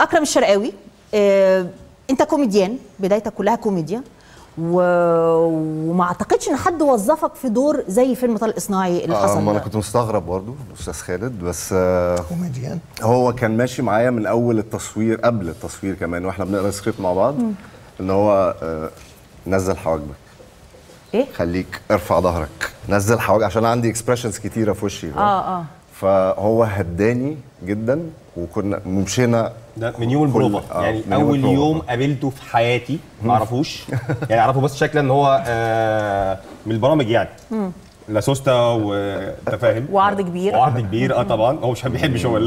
اكرم الشرقاوي آه، انت كوميديان بدايتك كلها كوميديا و... وما اعتقدش ان حد وظفك في دور زي فيلم طلق اصناعي اللي آه حصل ما انا ده. كنت مستغرب برضو استاذ خالد بس آه كوميديان هو كان ماشي معايا من اول التصوير قبل التصوير كمان واحنا بنقرا السكريبت مع بعض ان هو آه نزل حواجبك ايه خليك ارفع ظهرك نزل حواجبك عشان عندي اكسبريشنز كتيره في وشي اه اه فهو هداني جدا وكنا مشينا ده من يوم كل- البروفا آه، يعني من يوم اول البروفا. يوم قابلته في حياتي ما اعرفوش يعني اعرفه بس شكلا ان هو آه من البرامج يعني لا سوستا وانت فاهم وعرض كبير. وعرض كبير اه طبعا هو مش بيحبش هو ال-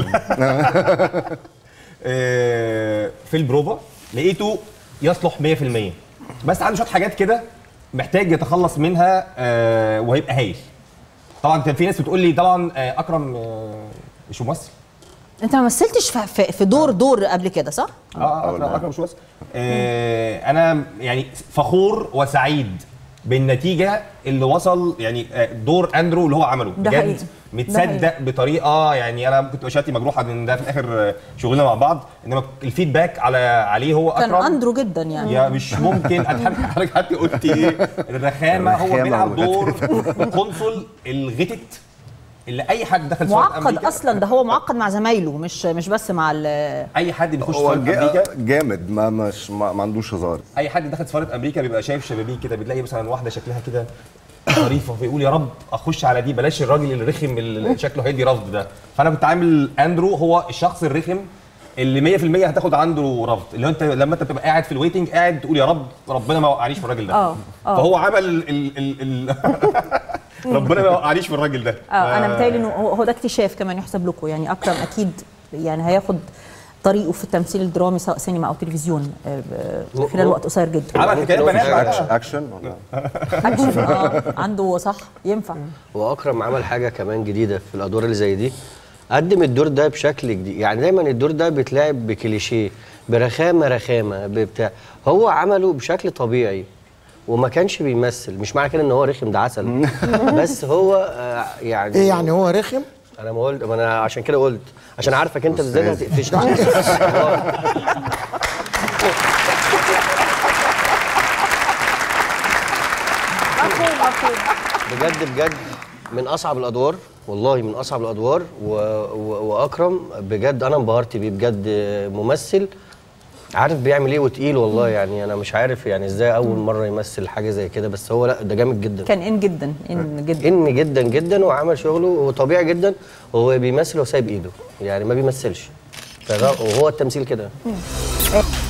آه، في البروفا لقيته يصلح 100% بس عنده شويه حاجات كده محتاج يتخلص منها آه وهيبقى هايل طبعا كان في ناس بتقول لي طبعا آه اكرم آه مش ممثل انت ما مثلتش في, في, في دور دور قبل كده صح؟ اه اكرم اكرم شو بس آه انا يعني فخور وسعيد بالنتيجه اللي وصل يعني آه، دور اندرو اللي هو عمله ده حقيقي. ده متصدق بطريقه يعني انا ممكن تبقى شهادتي مجروحه ان ده في الاخر آه، شغلنا مع بعض انما الفيدباك على عليه هو كان اكرم اندرو جدا يعني يا مش ممكن أضحك- حضرتك حتى قلت ايه الرخامه هو الرخامة بيلعب دور والغتت. قنصل الغتت اللي اي حد دخل سفارة معقد أمريكا- اصلا ده هو معقد مع زمايله مش مش بس مع ال اي حد بيخش هو سفاره جا- امريكا جامد ما مش ما, ما عندوش هزار اي حد دخل سفاره امريكا بيبقى شايف شبابيك كده بتلاقي مثلا واحده شكلها كده ظريفه فيقول يا رب اخش على دي بلاش الراجل الرخم اللي شكله هيدي رفض ده فانا كنت عامل اندرو هو الشخص الرخم اللي 100% هتاخد عنده رفض اللي هو انت لما انت بتبقى قاعد في الويتنج قاعد تقول يا رب ربنا ما وقعنيش في الراجل ده اه، اه. فهو عمل ال ال ال ال ربنا ما وقعنيش في الراجل ده اه انا متهيألي انه هو هو ده اكتشاف كمان يحسب لكم يعني اكرم اكيد يعني هياخد طريقه في التمثيل الدرامي سواء سينما او تلفزيون آه، آه، خلال وقت قصير جدا عمل حكايه بنات اكشن بقى. اكشن ولا اكشن اه عنده صح ينفع واكرم عمل حاجه كمان جديده في الادوار اللي زي دي قدم الدور ده بشكل جديد يعني دايما الدور ده بيتلعب بكليشيه برخامه رخامه ببتاع هو عمله بشكل طبيعي وما كانش بيمثل مش معنى كده ان هو رخم ده عسل بس هو آه، يعني ايه يعني هو رخم انا ما قلت ما انا عشان كده قلت عشان عارفك انت بالذات أستاذ. هتقفشني مفهوم مفهوم بجد بجد من اصعب الادوار والله من اصعب الادوار و... و... واكرم بجد انا انبهرت بيه بجد ممثل عارف بيعمل ايه وتقيل والله يعني انا مش عارف يعني ازاي اول مره يمثل حاجه زي كده بس هو لا ده جامد جدا كان ان جدا ان جدا ان جدا جدا وعمل شغله وطبيعي جدا وهو بيمثل وسايب ايده يعني ما بيمثلش فده- وهو التمثيل كده